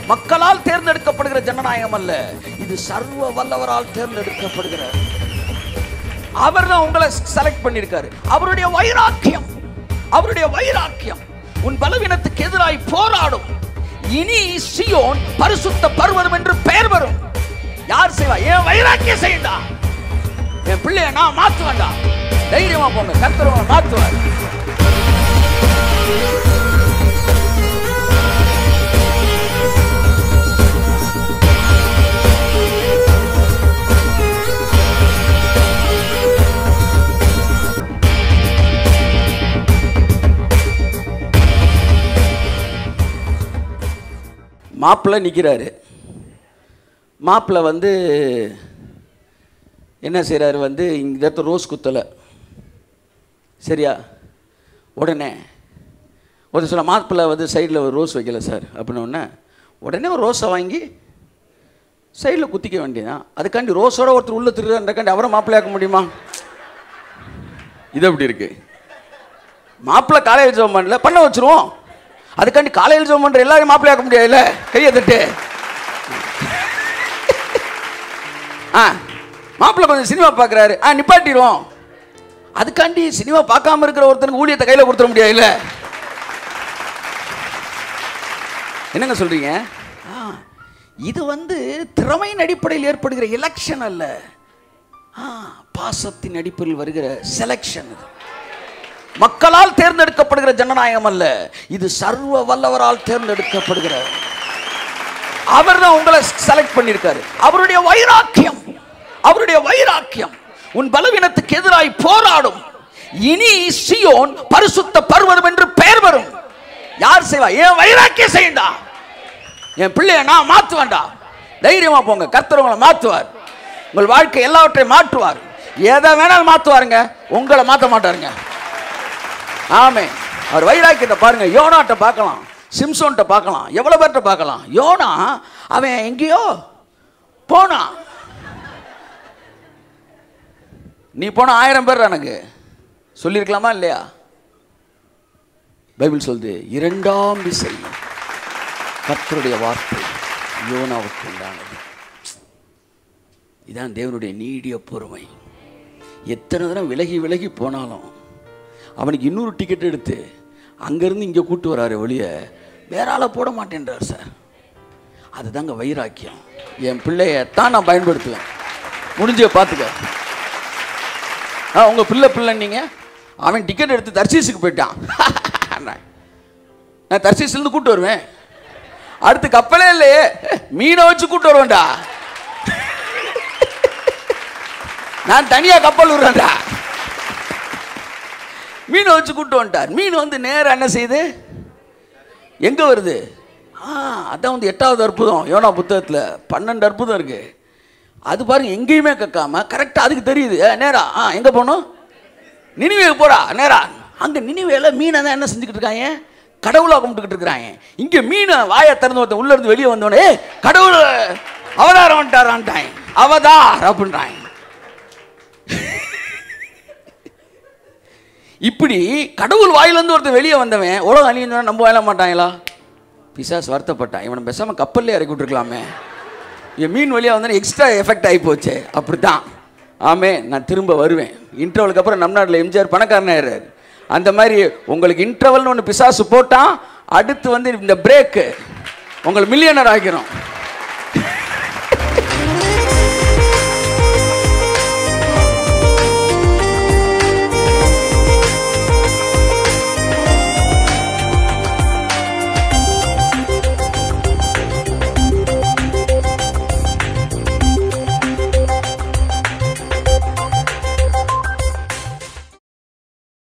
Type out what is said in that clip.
மக்களால் தேர்ந்தெடுக்கப்படுகிற ஜனநாயகம் அல்ல இது சர்வ வல்லவரால் தேர்ந்தெடுக்கப்படுகிற அவர் தான் உங்களை செலக்ட் பண்ணியிருக்காரு அவருடைய வைராக்கியம் அவருடைய வைராக்கியம் உன் பலவீனத்துக்கு எதிராய் போராடும் இனி சியோன் பரிசுத்த பர்வதம் என்று பெயர் வரும் யார் செய்வா என் வைராக்கியம் செய்யண்டா என் பிள்ளைய நான் மாத்துவேன்டா தைரியமா போங்க கர்த்தரவங்க மாத்துவார் மாப்பிள்ளை நிற்கிறாரு மாப்பிள்ளை வந்து என்ன செய்கிறாரு வந்து இந்த இடத்துல ரோஸ் குத்தலை சரியா உடனே ஒரு சொல்ல மாப்பிள்ளை வந்து சைடில் ஒரு ரோஸ் வைக்கல சார் அப்படின்னு உடனே உடனே ஒரு ரோஸை வாங்கி சைடில் குத்திக்க வேண்டியதான் அதுக்காண்டி ரோஸோட ஒருத்தர் உள்ள திருடாண்டாக்காண்டி அவரை மாப்பிள்ளையாக்க முடியுமா இது எப்படி இருக்கு மாப்பிள்ளை காலையில் ஜோம் பண்ணல பண்ண வச்சிருவோம் அதுக்காண்டி காலையில் ஜோம் பண்ணுற எல்லாரையும் மாப்பிள்ளையாக்க முடியாதுல்ல கையை தட்டு ஆ மாப்பிள்ளை கொஞ்சம் சினிமா பார்க்குறாரு ஆ நிப்பாட்டிடுவோம் அதுக்காண்டி சினிமா பார்க்காம இருக்கிற ஒருத்தனுக்கு ஊழியத்தை கையில் கொடுத்துட முடியாதுல்ல என்னங்க சொல்றீங்க ஆ, இது வந்து திறமையின் அடிப்படையில் ஏற்படுகிற எலெக்ஷன் அல்ல ஆ, பாசத்தின் அடிப்படையில் வருகிற செலெக்ஷன் இது மக்களால் தேர்ந்தெடுக்கப்படுகிற ஜனநாயகம் அல்ல இது சர்வ வல்லவரால் தேர்ந்தெடுக்கப்படுகிற அவர் தான் உங்களை செலக்ட் பண்ணியிருக்காரு அவருடைய வைராக்கியம் அவருடைய வைராக்கியம் உன் பலவீனத்துக்கு எதிராய் போராடும் இனி சியோன் பரிசுத்த பர்வதம் என்று பெயர் வரும் யார் செய்வா என் வைராக்கியம் செய்யண்டா என் பிள்ளைய நான் மாத்துவேன்டா தைரியமா போங்க கர்த்தர் உங்களை மாத்துவார் உங்கள் வாழ்க்கை எல்லாவற்றையும் மாற்றுவார் எதை வேணாலும் மாத்துவாருங்க உங்களை மாத்த மாட்டாருங்க ஆமே அவர் வைராக்கியத்தை பாருங்க யோனாட்ட பார்க்கலாம் சிம்சோன்ட்ட பார்க்கலாம் எவ்வளோ பேர்கிட்ட பார்க்கலாம் யோனா அவன் எங்கேயோ போனான் நீ போன ஆயிரம் பேர் எனக்கு சொல்லியிருக்கலாமா இல்லையா பைபிள் சொல்லுது இரண்டாம் விசை கர்த்தருடைய வார்த்தை யோனாவுக்கு உண்டானது இதான் தேவனுடைய நீடிய பொறுமை எத்தனை தடவை விலகி விலகி போனாலும் அவனுக்கு இன்னொரு டிக்கெட் எடுத்து அங்கேருந்து இங்கே கூட்டு வராரு ஒழிய வேற ஆளை போட மாட்டேன்றார் சார் அதுதாங்க வைராக்கியம் என் பிள்ளைய தான் நான் பயன்படுத்துவேன் முடிஞ்ச பார்த்துக்க ஆ உங்கள் பிள்ளை பிள்ளைன்னீங்க அவன் டிக்கெட் எடுத்து தர்சீஸுக்கு போயிட்டான் நான் தர்சீஸ்லேருந்து கூட்டு வருவேன் அடுத்து கப்பலே இல்லையே மீனை வச்சு கூட்டு வருவேன்டா நான் தனியாக கப்பல் விடுறேன்டா மீனை வச்சு கூட்டு வந்துட்டார் மீன் வந்து நேரா என்ன செய்யுது எங்கே வருது ஆ அதான் வந்து எட்டாவது அற்புதம் யோனா புத்தகத்தில் பன்னெண்டு அற்புதம் இருக்கு அது பாருங்க எங்கேயுமே கக்காம கரெக்டாக அதுக்கு தெரியுது ஏ, நேரா ஆ எங்கே போகணும் நினிவேக்கு போடா நேரா அங்கே நினிவேல மீனை தான் என்ன செஞ்சுக்கிட்டு இருக்காங்க கடவுளாக கும்பிட்டுக்கிட்டு இருக்கிறாங்க இங்கே மீனை வாயை திறந்து ஒருத்தன் உள்ள இருந்து வெளியே வந்தோடனே கடவுள் அவதாரம் வந்துட்டாரான்ட்டாங்க அவதார் அப்படின்றாங்க இப்படி கடவுள் வாயிலிருந்து ஒருத்தன் வெளியே வந்தவன் உலகம் அழியுன்னு நம்ப வாயில மாட்டாங்களா பிசாஸ் வருத்தப்பட்டான் இவனை பேசாம கப்பல்லே இறக்கி விட்டுருக்கலாமே என் மீன் வழியாக வந்தோன்னே எக்ஸ்ட்ரா எஃபெக்ட் ஆகி போச்சு அப்படித்தான் ஆமே நான் திரும்ப வருவேன் இன்டர்வலுக்கு அப்புறம் நம்ம நாட்டில் எம்ஜிஆர் பணக்காரனாயிடுறாரு அந்த மாதிரி உங்களுக்கு இன்டர்வல்னு ஒன்று பிசாசு போட்டான் அடுத்து வந்து இந்த பிரேக்கு உங்களை மில்லியனர் ஆக்கிரும்